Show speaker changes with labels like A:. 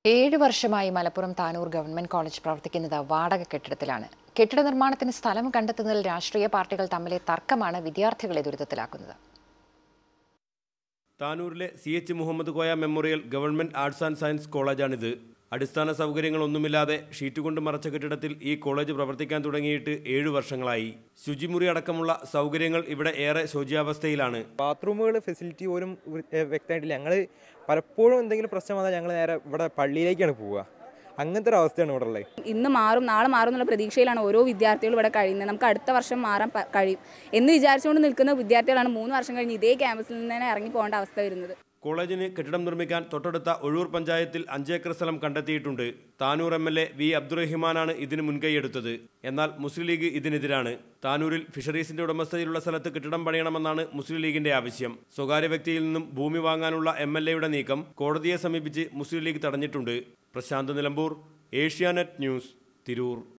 A: ഏഴ് വർഷമായി Malappuram Tanur government college പ്രവർത്തിക്കുന്നത് വാടക കെട്ടിടത്തിലാണ് കെട്ടിട നിർമ്മാണത്തിന് സ്ഥലം കണ്ടെത്തുന്നതിൽ രാഷ്ട്രീയ പാർട്ടികൾ തമ്മിലെ തർക്കമാണ് വിദ്യാർത്ഥികളെ ദുരിതത്തിലാക്കുന്നത്
B: താനൂരിലെ C H Muhammad Koya memorial government arts and science കോളേജാണിത് അടിസ്ഥാന സൗകര്യങ്ങളൊന്നുമില്ലാതെ ഷീറ്റ് കൊണ്ട് മറച്ച കെട്ടിടത്തിൽ ഈ കോളേജ് പ്രവർത്തിക്കാൻ തുടങ്ങിയിട്ട് ഏഴു വർഷങ്ങളായി ശുചിമുറി അടക്കമുള്ള സൗകര്യങ്ങൾ ഇവിടെ ഏറെ ശോച്യാവസ്ഥയിലാണ്
C: ബാത്റൂമുകൾ ഫെസിലിറ്റി പോലും വൃ- ഏഹ് വ്യക്തമായിട്ടില്ല ഞങ്ങൾ പലപ്പോഴും എന്തെങ്കിലും പ്രശ്നം വന്നാൽ ഞങ്ങൾ നേരെ ഇവിടെ പള്ളിയിലേക്കാണ് പോവുക അങ്ങനത്തെ ഒരു അവസ്ഥയാണ് ഇവിടെ ഉള്ളത്
D: ഇന്ന് മാറും നാളെ മാറും എന്നുള്ള പ്രതീക്ഷയിലാണ് ഓരോ വിദ്യാർത്ഥികളും ഇവിടെ കഴിയുന്നത് നമുക്ക് അടുത്ത വർഷം മാറാൻ പ- കഴിയും എന്ന് വിചാരിച്ചുകൊണ്ട് നിൽക്കുന്ന വിദ്യാർത്ഥികളാണ് മൂന്ന് വർഷം കഴിഞ്ഞ് ഇതേ ക്യാമ്പസിൽ നിന്ന് തന്നെ ഇറങ്ങി പോകേണ്ട അവസ്ഥ വരുന്നത്
B: കോളേജിന് കെട്ടിടം നിർമ്മിക്കാൻ തൊട്ടടുത്ത ഒഴൂർ പഞ്ചായത്തിൽ അഞ്ചേക്കർ സ്ഥലം കണ്ടെത്തിയിട്ടുണ്ട് Tanur M L A V അബ്ദുറഹിമാനാണ് ഇതിന് മുൻകൈയെടുത്തത് എന്നാൽ മുസ്ലിം ലീഗ് ഇതിനെതിരാണ് താനൂരിൽ ഫിഷറീസിന്റെ ഉടമസ്ഥതയിലുള്ള സ്ഥലത്ത് കെട്ടിടം പണിയണമെന്നാണ് മുസ്ലിം ലീഗിന്റെ ആവശ്യം സ്വകാര്യ വ്യക്തിയിൽ നിന്നും ഭൂമി വാങ്ങാനുള്ള എം എൽ എയുടെ നീക്കം കോടതിയെ സമീപിച്ച് മുസ്ലിം ലീഗ് തടഞ്ഞിട്ടുണ്ട് പ്രശാന്ത് നിലമ്പൂർ ഏഷ്യാനെറ്റ് ന്യൂസ് തിരൂർ